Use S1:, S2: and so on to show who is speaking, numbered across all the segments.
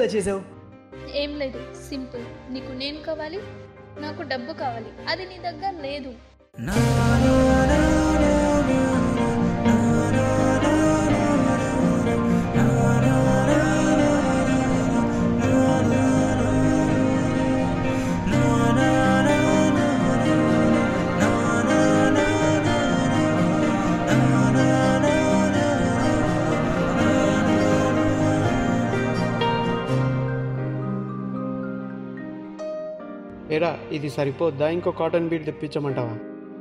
S1: చేసావు
S2: ఏం లేదు సింపుల్ నీకు నేను కావాలి నాకు డబ్బు కావాలి అది నీ దగ్గర లేదు
S3: ఏరా ఇది సరిపోద్దా ఇంకో కాటన్ బీడ్ తెప్పించమంటావా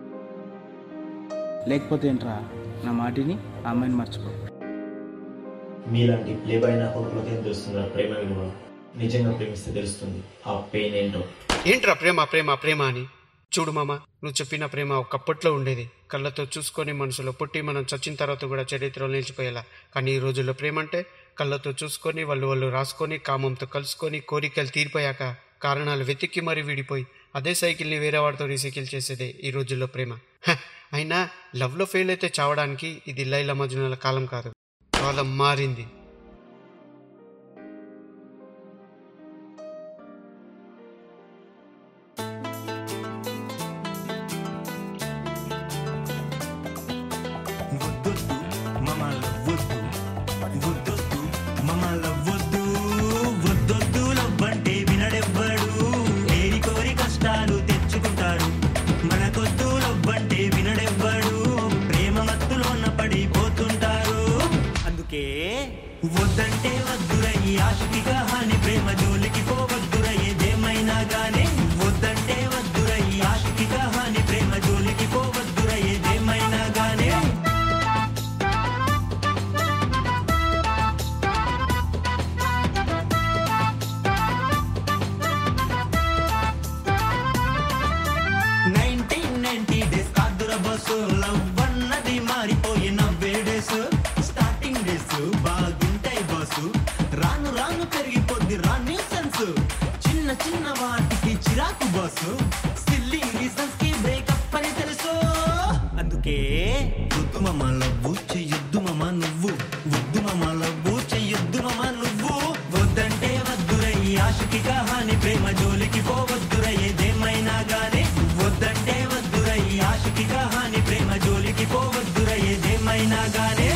S4: లేకపోతే ఏంట్రా నా మాటిని ఆ అమ్మాయిని మర్చిపో
S5: మీలాంటి ప్లేబాయ్ నా కొడుకులకి ఏం తెలుస్తుంది ఆ ప్రేమ విలువ నిజంగా ప్రేమిస్తే తెలుస్తుంది ఆ పెయిన్ ఏంటో
S3: ఏంట్రా ప్రేమ ప్రేమ ప్రేమ అని చూడు మామ నువ్వు చెప్పిన ప్రేమ ఒకప్పట్లో ఉండేది కళ్ళతో చూసుకొని మనసులో పుట్టి మనం చచ్చిన తర్వాత కూడా చరిత్రలో నిలిచిపోయేలా కానీ ఈ రోజుల్లో ప్రేమ అంటే కళ్ళతో చూసుకొని వాళ్ళు వాళ్ళు రాసుకొని కామంతో కలుసుకొని కోరికలు తీరిపోయాక కారణాలు వెతికి మరీ విడిపోయి అదే సైకిల్ని వేరే వాడితో రీసైకిల్ చేసేదే ఈ రోజుల్లో ప్రేమ హ, అయినా లవ్లో ఫెయిల్ అయితే చావడానికి ఇది లైల మజ్నుల కాలం కాదు కాలం మారింది
S6: వద్దొద్దు మమ లవ్వొద్దు వద్దొద్దు మమ లవ్వొద్దు వద్దొద్దు లవ్వంటే వినడెవ్వడు ఏరి కోరి కష్టాలు తెచ్చుకుంటాడు మనకొద్దు లవ్వంటే వినడెవ్వడు ప్రేమ మత్తులోన పడిపోతుంటారు అందుకే వద్దంటే వద్దురయ్యి ఆశకిగా హాని ప్రేమ జోలికి పోవద్దుర ఏదేమైనా గానే వద్దంటే వద్దురయ్యి ఆశకిగా హాని ప్రేమ జోలికి పోవద్దుర ఏదేమైనా గానే నైన్టీన్ నైన్టీ డేస్ కాదుర బస్సు లవ్ అన్నది మారిపోయి నవ్వే డేస్ స్టార్టింగ్ డేస్ బాగుంటాయి బస్సు రాను రాను పెరిగిపోద్ది రాను సెన్స్ చిన్న చిన్న వాటికి చిరాకు బస్సు సిల్లీ రీజన్స్ కి బ్రేకప్ అని తెలుసు అందుకే వద్దు మమ్మ లవ్వు చెయ్యొద్దు మమ్మ నువ్వు వద్దు మమ్మ లవ్వు చెయ్యొద్దు మమ్మ నువ్వు వద్దంటే వద్దురయ్యి ఆశకి హాని ప్రేమ జోలికి పోవద్దుర ఏదేమైనా గానే వద్దంటే వద్దురయ్యి ఆశకి హాని ప్రేమ జోలికి పోవద్దుర ఏదేమైనా గానే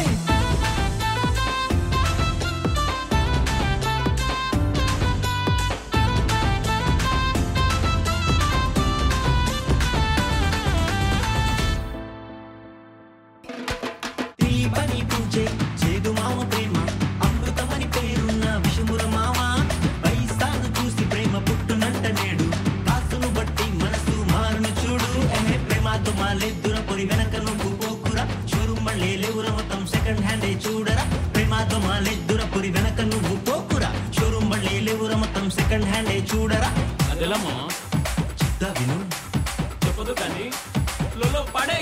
S6: తీపని పూజే చేదు మామ ప్రేమ అమృతమని పేరున్న విషముర మామ పైసాను చూసి ప్రేమ పుట్టునంట నేడు కాసును బట్టి మనసు మారును చూడు ఎహే ప్రేమతో మాలేద్దుర పొరి వెనక నువ్వు పోకురా షోరూం మళ్ళీ లేవుర మొత్తం సెకండ్ హ్యాండ్ చూడరా ప్రేమతో మాలేద్దుర పొరి వెనక నువ్వు పోకురా షోరూం మళ్ళీ లేవుర మొత్తం సెకండ్ హ్యాండ్ చూడరా
S7: అదెలమ్మా
S6: చెప్తా విను
S7: చెప్పదు కానీ లోలో పడే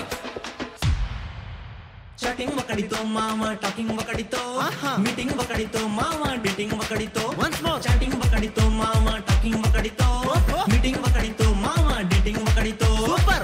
S6: చాటింగ్ ఒకడితో మామ టాకింగ్ ఒకడితో మీటింగ్ ఒకడితో మామ డేటింగ్ ఒకడితో చాటింగ్ ఒకడితో మామ టాకింగ్ ఒకడితో మీటింగ్ ఒకడితో మామ డేటింగ్ ఒకడితో సూపర్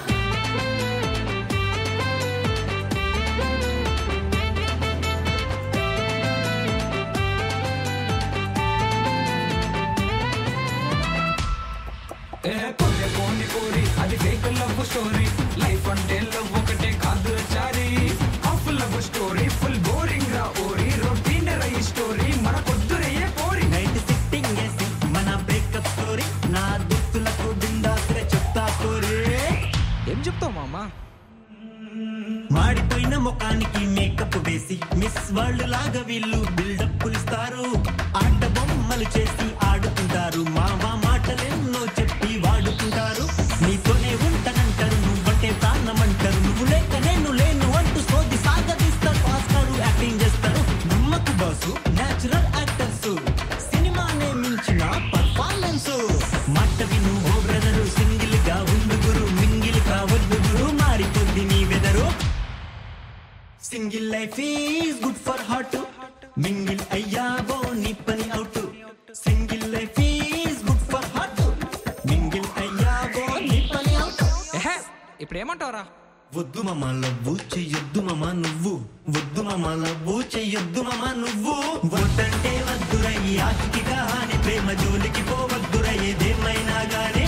S8: కొల్లె పోని కోరి అది ఫేక్ లవ్ స్టోరీ లైఫ్ అంటే లవ్ ఒకటే కాదు Chari half love story full boring రా ఓరి రొటీన్ రై స్టోరీ మన పొద్దురయ్యే పోరి
S6: నైట్ సిట్టింగ్ చేసి మన బ్రేకప్ స్టోరీ నా దుస్తులకు బిందాసుగా చెప్తా స్టోరీ
S8: ఏం చెప్తావు మామా
S6: మాడిపోయిన ముఖానికి మేకప్ వేసి మిస్ వరల్డ్ లాగా వీళ్ళు బిల్డప్ ఇస్తారు ఆట బొమ్మలు చేసి ఆడుతుంటారు మావా మాటలెన్నో చెప్పి వాడుకుంటారు నీతోనే ఉంటానంటారు నువ్వంటే ప్రాణమంటారు నువ్వు లేక నేను లేను అంటూ సోది సాగదీస్తారు పాస్తారు యాక్టింగ్ చేస్తారు నమ్మకు బాసు నేచురల్ యాక్టర్స్ సినిమానే మించిన పర్ఫార్మెన్స్ మాట విను ఓ బ్రదరు సింగిల్ గా ఉండు గురు మింగిల్ కావద్దు గురు మారిపోద్ది నీ weather single life is good for heart mingle అయ్యావో నీ పని out single life is good for heart mingle అయ్యావో నీ పని అవుట్
S8: ఎహే ఇప్పుడు ఏమంటావురా
S6: వద్దు మమ లవ్వు చెయ్యొద్దు మమ నువ్వు వద్దు మమ లవ్వు చెయ్యొద్దు మమ నువ్వు వద్దంటే వద్దురయ్యి ఆకికి కాని ప్రేమ జోలికి పోవద్దురయ్యేదేమైనా గానీ